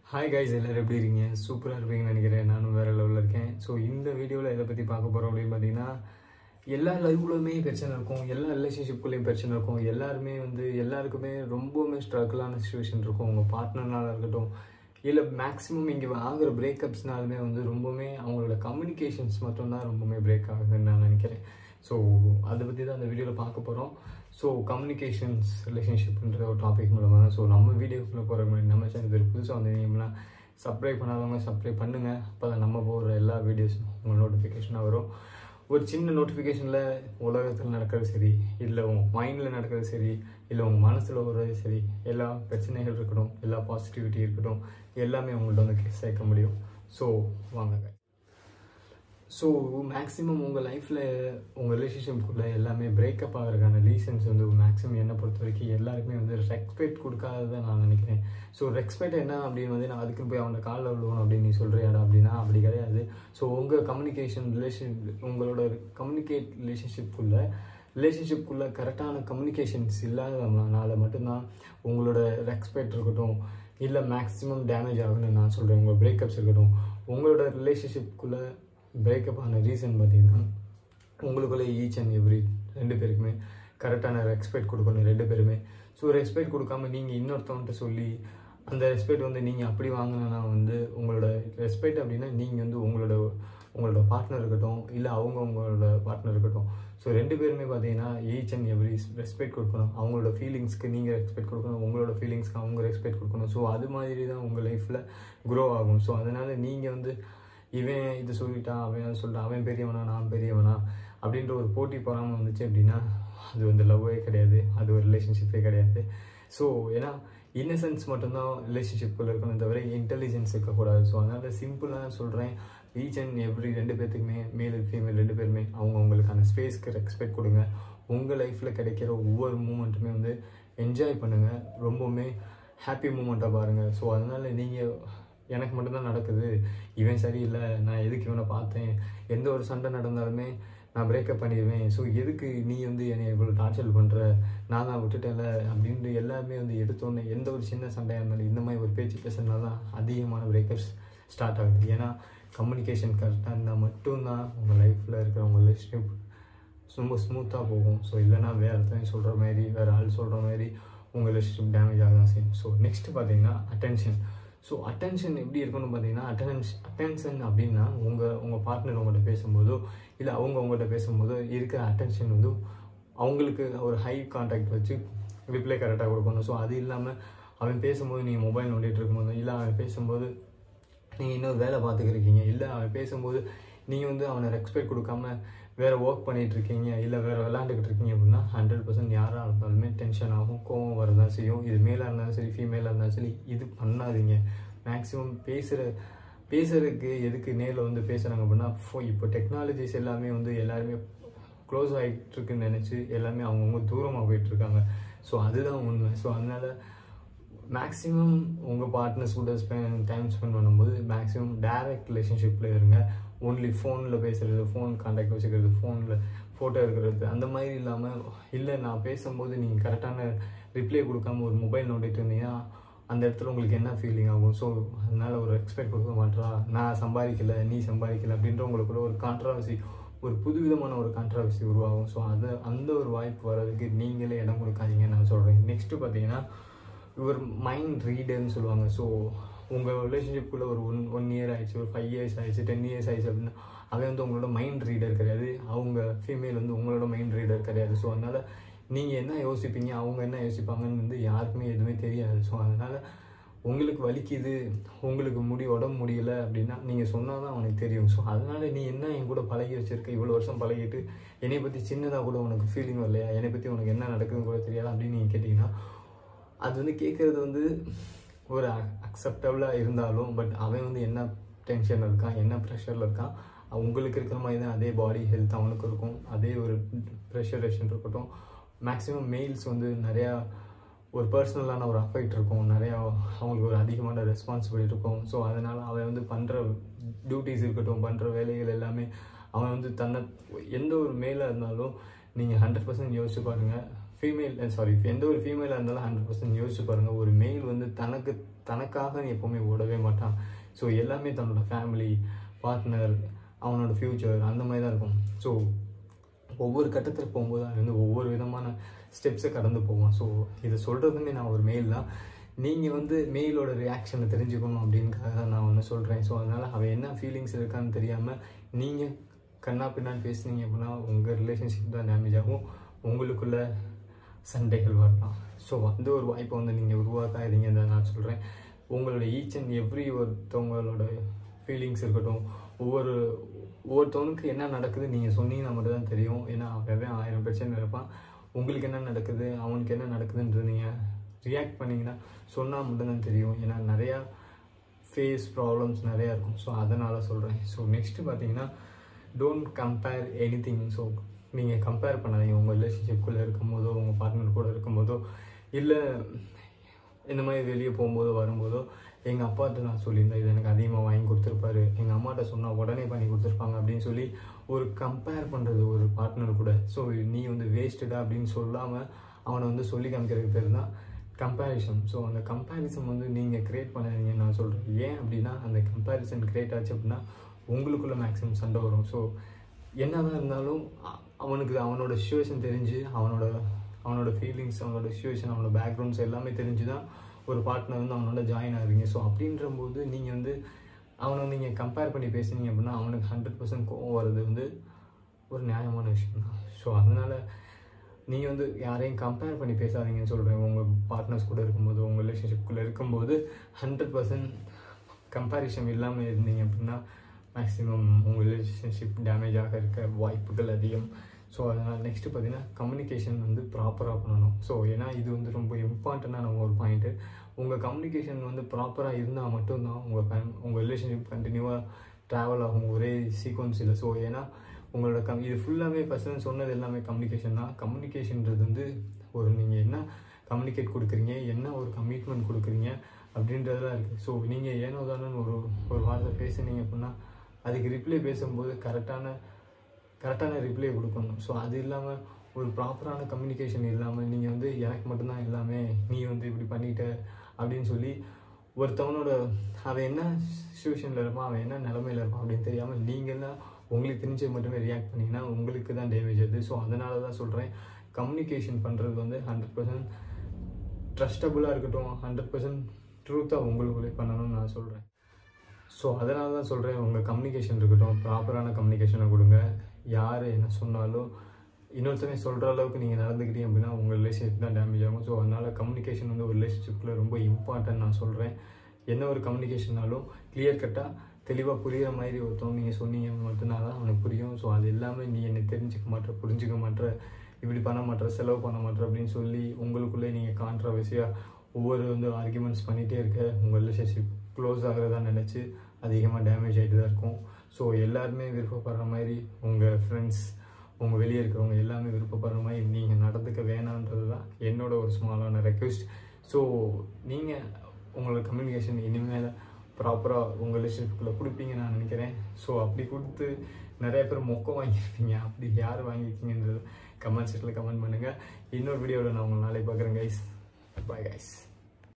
hi guys எல்லோரும் எப்படி இருக்கீங்க சூப்பராக இருப்பீங்கன்னு நினைக்கிறேன் நானும் வேறு லெவலில் இருக்கேன் ஸோ இந்த வீடியோவில் எதை பற்றி பார்க்க போகிறோம் அப்படின்னு பார்த்தீங்கன்னா எல்லா லைஃப்லையுமே பிரச்சனை இருக்கும் எல்லா ரிலேஷன்ஷிப்குள்ளேயும் பிரச்சனை இருக்கும் எல்லாருமே வந்து எல்லாருக்குமே ரொம்பவுமே ஸ்ட்ரகிளான சுச்சுவேஷன் இருக்கும் உங்கள் பார்ட்னர்னால இருக்கட்டும் இல்லை மேக்ஸிமம் இங்கே ஆகிற பிரேக்கப்ஸ்னாலுமே வந்து ரொம்பவுமே அவங்களோட கம்யூனிகேஷன்ஸ் மட்டும்தான் ரொம்பவுமே பிரேக் ஆகுதுன்னு நான் நினைக்கிறேன் ஸோ அதை பற்றி தான் அந்த வீடியோவில் பார்க்க போகிறோம் ஸோ கம்யூனிகேஷன்ஸ் ரிலேஷன்ஷிப்ன்ற ஒரு டாபிக் மூலமாக தான் ஸோ நம்ம வீடியோக்குள்ளே போகிற மாதிரி நம்ம சேனல் பேர் புதுசாக வந்தீங்கன்னா சப்ஸ்கிரைப் பண்ணாதவங்க சப்ஸ்கிரைப் பண்ணுங்கள் அப்போ தான் நம்ம போடுற எல்லா வீடியோஸும் உங்கள் நோட்டிஃபிகேஷனாக வரும் ஒரு சின்ன நோட்டிஃபிகேஷனில் உலகத்தில் நடக்கிறது சரி இல்லை உங்கள் மைண்டில் நடக்கிறது சரி இல்லை உங்கள் மனசில் வர்றது சரி எல்லா பிரச்சனைகள் இருக்கட்டும் எல்லா பாசிட்டிவிட்டி இருக்கட்டும் எல்லாமே உங்கள்ட்ட வந்து சேர்க்க முடியும் ஸோ வாங்க ஸோ மேக்ஸிமம் உங்கள் லைஃப்பில் உங்கள் ரிலேஷன்ஷிப்குள்ளே எல்லாமே பிரேக்கப் ஆகிறதுக்கான ரீசன்ஸ் வந்து மேக்ஸிமம் என்னை பொறுத்த வரைக்கும் எல்லாருக்குமே வந்து ரெஸ்பெக்ட் கொடுக்காததான் நான் நினைக்கிறேன் ஸோ ரெஸ்பெக்ட் என்ன அப்படின்னு வந்து நான் அதுக்கு போய் அவனை காலில் விழுவணும் அப்படின்னு நீ சொல்கிறியாடா அப்படின்னா அப்படி கிடையாது ஸோ உங்கள் கம்யூனிகேஷன் ரிலேஷன் உங்களோட கம்யூனிகேட் ரிலேஷன்ஷிப்குள்ளே ரிலேஷன்ஷிப்குள்ளே கரெக்டான கம்யூனிகேஷன்ஸ் இல்லாதனால மட்டும்தான் உங்களோட ரெஸ்பெக்ட் இருக்கட்டும் இல்லை மேக்ஸிமம் டேமேஜ் ஆகுன்னு நான் சொல்கிறேன் உங்கள் பிரேக்கப்ஸ் இருக்கட்டும் உங்களோட ரிலேஷன்ஷிப்குள்ளே பிரேக்கப் ஆன ரீசன் பார்த்தீங்கன்னா உங்களுக்குள்ளே ஈச் அண்ட் எவ்ரி ரெண்டு பேருக்குமே கரெக்டான ரெஸ்பெக்ட் கொடுக்கணும் ரெண்டு பேருமே ஸோ ரெஸ்பெக்ட் கொடுக்காம நீங்கள் இன்னொருத்தவன்ட்ட சொல்லி அந்த ரெஸ்பெக்ட் வந்து நீங்கள் அப்படி வாங்கினா வந்து உங்களோட ரெஸ்பெக்ட் அப்படின்னா நீங்கள் வந்து உங்களோட உங்களோட பார்ட்னர் இருக்கட்டும் இல்லை அவங்க உங்களோட பார்ட்னர் இருக்கட்டும் ஸோ ரெண்டு பேருமே பார்த்தீங்கன்னா ஈச் அண்ட் எவ்ரி ரெஸ்பெக்ட் கொடுக்கணும் அவங்களோட ஃபீலிங்ஸ்க்கு நீங்கள் ரெஸ்பெக்ட் கொடுக்கணும் உங்களோட ஃபீலிங்ஸ்க்கு அவங்க ரெஸ்பெக்ட் கொடுக்கணும் ஸோ அது மாதிரி தான் உங்கள் லைஃப்பில் க்ரோ ஆகும் ஸோ அதனால் நீங்கள் வந்து இவன் இது சொல்லிட்டான் அவன் சொல்லிட்டான் அவன் பெரியவனா நான் பெரியவனா அப்படின்ற ஒரு போட்டி போகாமல் வந்துச்சு அப்படின்னா அது வந்து லவ்வே கிடையாது அது ஒரு ரிலேஷன்ஷிப்பே கிடையாது ஸோ ஏன்னா இன்னசென்ஸ் மட்டும்தான் ரிலேஷன்ஷிப்பில் இருக்கணும் தவிர இன்டெலிஜென்ஸ் இருக்கக்கூடாது ஸோ அதனால் சிம்பிளாக சொல்கிறேன் ஈச் அண்ட் எவ்ரி ரெண்டு பேர்த்துக்குமே மேல் ஃபீமேல் ரெண்டு பேருமே அவங்க அவங்களுக்கான ஸ்பேஸ்க்கு ரெஸ்பெக்ட் கொடுங்க உங்கள் லைஃப்பில் கிடைக்கிற ஒவ்வொரு மூமெண்ட்டுமே வந்து என்ஜாய் பண்ணுங்கள் ரொம்பவுமே ஹாப்பி மூமெண்ட்டாக பாருங்கள் ஸோ அதனால் நீங்கள் எனக்கு மட்டும்தான் நடக்குது இவன் சரியில்லை நான் எதுக்கு இவனை பார்த்தேன் எந்த ஒரு சண்டை நடந்தாலுமே நான் பிரேக்கப் பண்ணிடுவேன் ஸோ எதுக்கு நீ வந்து என்னை இவ்வளோ டார்ச்சர் பண்ணுற நான் தான் விட்டுட்டேன்ல அப்படின்ட்டு எல்லாருமே வந்து எடுத்தோன்னே எந்த ஒரு சின்ன சண்டையாக இருந்தாலும் இந்த மாதிரி ஒரு பேச்சு பேசுறதுனால தான் அதிகமான பிரேக்கப்ஸ் ஸ்டார்ட் ஆகுது ஏன்னா கம்யூனிகேஷன் கரெக்டாக இருந்தால் மட்டும்தான் உங்கள் லைஃப்பில் இருக்கிற உங்கள் ரிலேஷன்ஷிப் ரொம்ப ஸ்மூத்தாக போகும் ஸோ இல்லைனா வேறு ஒருத்தவங்க சொல்கிற மாதிரி வேறு ஆள் சொல்கிற மாதிரி உங்கள் ரிலேஷன்ஷிப் டேமேஜ் ஆக தான் செய்யும் ஸோ நெக்ஸ்ட் பார்த்தீங்கன்னா அட்டென்ஷன் ஸோ அட்டென்ஷன் எப்படி இருக்கணும்னு பார்த்தீங்கன்னா அட்டென்ஷ் அட்டென்ஷன் அப்படின்னா உங்கள் உங்கள் பார்ட்னர் உங்கள்கிட்ட பேசும்போதோ இல்லை அவங்க உங்கள்கிட்ட பேசும்போதோ இருக்கிற அட்டென்ஷன் வந்து அவங்களுக்கு ஒரு ஹை கான்டாக்ட் வச்சு ரிப்ளை கரெக்டாக கொடுக்கணும் ஸோ அது இல்லாமல் அவன் பேசும்போது நீங்கள் மொபைல் நோண்டிகிட்டு இருக்கும்போது இல்லை அவன் பேசும்போது நீங்கள் இன்னொரு வேலை பார்த்துக்கிருக்கீங்க இல்லை அவன் பேசும்போது நீங்கள் வந்து அவனை ரெஸ்பெக்ட் கொடுக்காம வேறு ஒர்க் பண்ணிகிட்டு இருக்கீங்க இல்லை வேறு விளாண்டுக்கிட்டு இருக்கீங்க அப்படின்னா ஹண்ட்ரட் பர்சன்ட் யாராக இருந்தாலுமே டென்ஷன் ஆகும் கோவம் வரதான் செய்யும் இது மேலாக இருந்தாலும் சரி ஃபீமேலாக இருந்தாலும் சரி இது பண்ணாதீங்க மேக்ஸிமம் பேசுகிற பேசுகிறதுக்கு எதுக்கு நேரில் வந்து பேசுகிறாங்க அப்படின்னா ஃபோ இப்போ டெக்னாலஜிஸ் எல்லாமே வந்து எல்லாருமே க்ளோஸ் ஆகிட்டு இருக்குன்னு நினச்சி எல்லாமே அவங்கவுங்க தூரமாக போயிட்டுருக்காங்க ஸோ அதுதான் உண்மை ஸோ அதனால் மேக்ஸிமம் உங்கள் பார்ட்னர்ஸ் கூட ஸ்பெண்ட் டைம் ஸ்பெண்ட் பண்ணும்போது மேக்ஸிமம் டைரக்ட் ரிலேஷன்ஷிப்பில் இருங்க ஓன்லி ஃபோனில் பேசுகிறது ஃபோன் கான்டாக்ட் வச்சுக்கிறது ஃபோனில் ஃபோட்டோ எடுக்கிறது அந்த மாதிரி இல்லாமல் இல்லை நான் பேசும்போது நீங்கள் கரெக்டான ரிப்ளை கொடுக்காம ஒரு மொபைல் நோண்டிட்டு இருந்தீங்கன்னா அந்த இடத்துல உங்களுக்கு என்ன ஃபீலிங் ஆகும் ஸோ அதனால் ஒரு எக்ஸ்பெக்ட் கொடுக்க மாட்டா நான் சம்பாதிக்கல நீ சம்பாதிக்கல அப்படின்ற உங்களுக்குள்ள ஒரு கான்ட்ரவர்சி ஒரு புதுவிதமான ஒரு கான்ட்ரவர்சி உருவாகும் ஸோ அதை அந்த ஒரு வாய்ப்பு வர்றதுக்கு நீங்களே இடம் கொடுக்காதீங்கன்னு நான் சொல்கிறேன் நெக்ஸ்ட்டு பார்த்தீங்கன்னா ஒரு மைண்ட் ரீடர்னு சொல்லுவாங்க ஸோ உங்கள் ரிலேஷன்ஷிப்புக்குள்ளே ஒரு ஒன் ஒன் இயர் ஆயிடுச்சு ஒரு ஃபைவ் இயர்ஸ் ஆயிடுச்சு டென் இயர்ஸ் ஆயிடுச்சு அப்படின்னா அவன் வந்து உங்களோட மைண்ட் ரீடர் கிடையாது அவங்க ஃபீமேல் வந்து உங்களோட மைண்ட் ரீடர் கிடையாது ஸோ அதனால் நீங்கள் என்ன யோசிப்பீங்க அவங்க என்ன யோசிப்பாங்கன்னு வந்து யாருக்குமே எதுவுமே தெரியாது ஸோ அதனால் உங்களுக்கு வலிக்குது உங்களுக்கு முடி உடம்பு முடியல அப்படின்னா நீங்கள் சொன்னால் தான் அவனுக்கு தெரியும் ஸோ அதனால் நீ என்ன என் கூட பழகி வச்சிருக்க இவ்வளோ வருஷம் பழகிட்டு என்னை பற்றி சின்னதாக கூட உனக்கு ஃபீலிங் வரலையா என்னை பற்றி உனக்கு என்ன நடக்குதுன்னு கூட தெரியாது அப்படின்னு நீங்கள் கேட்டிங்கன்னா அது வந்து கேட்குறது வந்து ஒரு அக்செப்டபுளாக இருந்தாலும் பட் அவன் வந்து என்ன டென்ஷனில் இருக்கான் என்ன ப்ரெஷரில் இருக்கான் உங்களுக்கு இருக்கிற மாதிரி தான் அதே பாடி ஹெல்த் அவனுக்கு இருக்கும் அதே ஒரு ப்ரெஷரேஷன் இருக்கட்டும் மேக்ஸிமம் மெயில்ஸ் வந்து நிறையா ஒரு பர்சனலான ஒரு அஃபெக்ட் இருக்கும் நிறையா அவங்களுக்கு ஒரு அதிகமான ரெஸ்பான்சிபிலிட்டி இருக்கும் ஸோ அதனால் அவன் வந்து பண்ணுற டியூட்டிஸ் இருக்கட்டும் பண்ணுற வேலைகள் எல்லாமே அவன் வந்து தன்னை எந்த ஒரு மேலாக இருந்தாலும் நீங்கள் ஹண்ட்ரட் பர்சன்ட் யோசிச்சு பாருங்கள் ஃபீமேல் சாரி எந்த ஒரு ஃபீமேலாக இருந்தாலும் ஹண்ட்ரட் பர்சன்ட் யோசிச்சு பாருங்கள் ஒரு மேல் வந்து தனக்கு தனக்காக எப்போவுமே ஓடவே மாட்டான் ஸோ எல்லாமே தன்னோட ஃபேமிலி பார்ட்னர் அவனோட ஃப்யூச்சர் அந்த மாதிரி தான் இருக்கும் ஸோ ஒவ்வொரு கட்டத்தில் போகும்போது அது வந்து ஒவ்வொரு விதமான ஸ்டெப்ஸை கடந்து போவான் ஸோ இதை சொல்கிறதுமே நான் ஒரு மெயில் தான் நீங்கள் வந்து மெயிலோட ரியாக்ஷனை தெரிஞ்சுக்கணும் அப்படின்னுக்காக தான் நான் ஒன்று சொல்கிறேன் ஸோ அதனால் அவன் என்ன ஃபீலிங்ஸ் இருக்கான்னு தெரியாமல் நீங்கள் கண்ணா பின்னான்னு பேசுனீங்க அப்படின்னா உங்கள் ரிலேஷன்ஷிப் தான் டேமேஜ் ஆகும் உங்களுக்குள்ள சண்டைகள் வரலாம் ஸோ அந்த ஒரு வாய்ப்பை வந்து நீங்கள் உருவாக்காதீங்க தான் நான் சொல்கிறேன் உங்களோட ஈச் அண்ட் எவ்ரி ஒருத்தவங்களோட ஃபீலிங்ஸ் இருக்கட்டும் ஒவ்வொரு ஒவ்வொருத்தவனுக்கு என்ன நடக்குது நீங்கள் சொன்னீங்கன்னா மட்டும் தான் தெரியும் ஏன்னா அவன் ஆயிரம் பிரச்சனை இருப்பான் உங்களுக்கு என்ன நடக்குது அவனுக்கு என்ன நடக்குதுன்றது நீங்கள் ரியாக்ட் பண்ணிங்கன்னா சொன்னால் மட்டும்தான் தெரியும் ஏன்னா நிறையா ஃபேஸ் ப்ராப்ளம்ஸ் நிறையா இருக்கும் ஸோ அதனால் சொல்கிறேன் ஸோ நெக்ஸ்ட்டு பார்த்தீங்கன்னா don't compare anything so நீங்கள் கம்பேர் பண்ணாதீங்க உங்கள் ரிலேஷன்ஷிப்குள்ளே இருக்கும்போதோ உங்கள் பார்ட்னர் கூட இருக்கும்போதோ இல்லை இந்த மாதிரி வெளியே போகும்போதோ வரும்போதோ எங்கள் அப்பாட்ட நான் சொல்லியிருந்தேன் இது எனக்கு அதிகமாக வாங்கி கொடுத்துருப்பாரு எங்கள் அம்மாட்ட சொன்னால் உடனே பண்ணி கொடுத்துருப்பாங்க அப்படின்னு சொல்லி ஒரு கம்பேர் பண்ணுறது ஒரு பார்ட்னர் கூட ஸோ நீ வந்து வேஸ்டடா அப்படின்னு சொல்லாமல் அவனை வந்து சொல்லி காமிக்கிறதுக்கு பேர் தான் கம்பேரிசன் ஸோ அந்த கம்பேரிசன் வந்து நீங்கள் க்ரியேட் பண்ணாதீங்கன்னு நான் சொல்கிறேன் ஏன் அப்படின்னா அந்த கம்பேரிசன் க்ரியேட் ஆச்சு அப்படின்னா உங்களுக்குள்ள மேக்ஸிமம் சண்டை வரும் ஸோ என்னதான் இருந்தாலும் அ- அவனுக்கு அவனோட சுச்சுவேஷன் தெரிஞ்சு அவனோட அவனோட ஃபீலிங்ஸ் அவனோட சுச்சுவேஷன் அவனோட பேக்ரவுண்ட்ஸ் எல்லாமே தெரிஞ்சு தான் ஒரு பார்ட்னர் வந்து அவனோட ஜாயின் ஆகுறீங்க ஸோ அப்படின்ற போது நீங்கள் வந்து அவனை நீங்கள் கம்பேர் பண்ணி பேசுனீங்க அப்படின்னா அவனுக்கு ஹண்ட்ரட் பர்சன்ட் கோவம் வர்றது வந்து ஒரு நியாயமான விஷயம் தான் ஸோ அதனால் நீங்கள் வந்து யாரையும் கம்பேர் பண்ணி பேசாதீங்கன்னு சொல்கிறேன் உங்கள் பார்ட்னர்ஸ் கூட இருக்கும்போது உங்கள் ரிலேஷன்ஷிப்குள்ளே இருக்கும்போது ஹண்ட்ரட் பர்சன்ட் கம்பேரிஷன் இல்லாமல் இருந்தீங்க அப்படின்னா மேக்ஸிமம் உங்கள் ரிலேஷன்ஷிப் டேமேஜ் ஆக இருக்க வாய்ப்புகள் அதிகம் ஸோ அதனால் நெக்ஸ்ட்டு பார்த்தீங்கன்னா கம்யூனிகேஷன் வந்து ப்ராப்பராக பண்ணணும் ஸோ ஏன்னா இது வந்து ரொம்ப இம்பார்ட்டண்டான ஒரு பாயிண்ட்டு உங்கள் கம்யூனிகேஷன் வந்து ப்ராப்பராக இருந்தால் மட்டும்தான் உங்கள் ஃபேம் உங்கள் ரிலேஷன்ஷிப் கண்டினியூவாக ட்ராவல் ஆகும் ஒரே சீக்வன்ஸில் ஸோ ஏன்னா உங்களோட கம் இது ஃபுல்லாகவே ஃபஸ்ட்டு சொன்னது எல்லாமே கம்யூனிகேஷன் தான் கம்யூனிகேஷன்றது வந்து ஒரு நீங்கள் என்ன கம்யூனிகேட் கொடுக்குறீங்க என்ன ஒரு கமிட்மெண்ட் கொடுக்குறீங்க அப்படின்றதுலாம் இருக்குது ஸோ நீங்கள் ஏனோ தானோன்னு ஒரு ஒரு வார்த்தை பேசுனீங்க அப்படின்னா அதுக்கு ரிப்ளை பேசும்போது கரெக்டான கரெக்டான ரிப்ளை கொடுக்கணும் ஸோ அது இல்லாமல் ஒரு ப்ராப்பரான கம்யூனிகேஷன் இல்லாமல் நீங்கள் வந்து எனக்கு மட்டும்தான் எல்லாமே நீ வந்து இப்படி பண்ணிட்ட அப்படின்னு சொல்லி ஒருத்தவனோட அவன் என்ன சுச்சுவேஷனில் இருப்பான் அவன் என்ன நிலமையில இருப்பான் அப்படின்னு தெரியாமல் நீங்கள் தான் உங்களுக்கு தெரிஞ்சது மட்டுமே ரியாக்ட் பண்ணிங்கன்னா உங்களுக்கு தான் டேமேஜ் ஆகுது ஸோ அதனால தான் சொல்கிறேன் கம்யூனிகேஷன் பண்ணுறது வந்து ஹண்ட்ரட் பர்சன்ட் ட்ரஸ்டபுளாக இருக்கட்டும் ஹண்ட்ரட் பர்சன்ட் ட்ரூத்தாக உங்களுக்குள்ளே பண்ணணும்னு நான் சொல்கிறேன் ஸோ அதனால தான் சொல்கிறேன் உங்கள் கம்யூனிகேஷன் இருக்கட்டும் ப்ராப்பரான கம்யூனிகேஷனை கொடுங்க யார் என்ன சொன்னாலும் இன்னொருத்தவங்க சொல்கிற அளவுக்கு நீங்கள் நடந்துக்கிட்டீங்க அப்படின்னா உங்கள் ரிலேஷன்ஷிப் தான் டேமேஜ் ஆகும் ஸோ அதனால் கம்யூனிகேஷன் வந்து ஒரு ரிலேஷன்ஷிப்பில் ரொம்ப இம்பார்ட்டன்ட் நான் சொல்கிறேன் என்ன ஒரு கம்யூனிகேஷன்னாலும் கிளியர் கட்டாக தெளிவாக புரிகிற மாதிரி ஒருத்தவங்க நீங்கள் சொன்னீங்க மட்டும்தான் தான் அவனுக்கு புரியும் ஸோ அது இல்லாமல் நீ என்னை தெரிஞ்சுக்க மாட்டேற புரிஞ்சுக்க மாட்டேற இப்படி பண்ண மாட்டேற செலவு பண்ண மாட்டேற அப்படின்னு சொல்லி உங்களுக்குள்ளே நீங்கள் கான்ட்ரவர்சியாக ஒவ்வொரு வந்து ஆர்குமெண்ட்ஸ் பண்ணிகிட்டே இருக்க உங்கள் ரிலேஷன்ஷிப் க்ளோஸ் ஆகிறதா நினச்சி அதிகமாக டேமேஜ் ஆகிட்டு தான் இருக்கும் ஸோ எல்லாருமே விருப்பப்படுற மாதிரி உங்கள் ஃப்ரெண்ட்ஸ் உங்கள் வெளியே இருக்கிறவங்க எல்லாமே விருப்பப்படுற மாதிரி நீங்கள் நடந்துக்க வேணான்றது தான் என்னோட ஒரு ஸ்மாலான ரெக்வெஸ்ட் ஸோ நீங்கள் உங்களோட கம்யூனிகேஷன் இனிமேல் ப்ராப்பராக உங்கள் ரிலேஷன்ஷிப்பில் கொடுப்பீங்கன்னு நான் நினைக்கிறேன் ஸோ அப்படி கொடுத்து நிறைய பேர் மொக்கம் வாங்கியிருப்பீங்க அப்படி யார் வாங்கியிருக்கீங்கன்றது கமெண்ட் செக்ஷனில் கமெண்ட் பண்ணுங்கள் இன்னொரு வீடியோவில் நான் உங்களை நாளைக்கு பார்க்குறேன் கைஸ் பாய் கைஸ்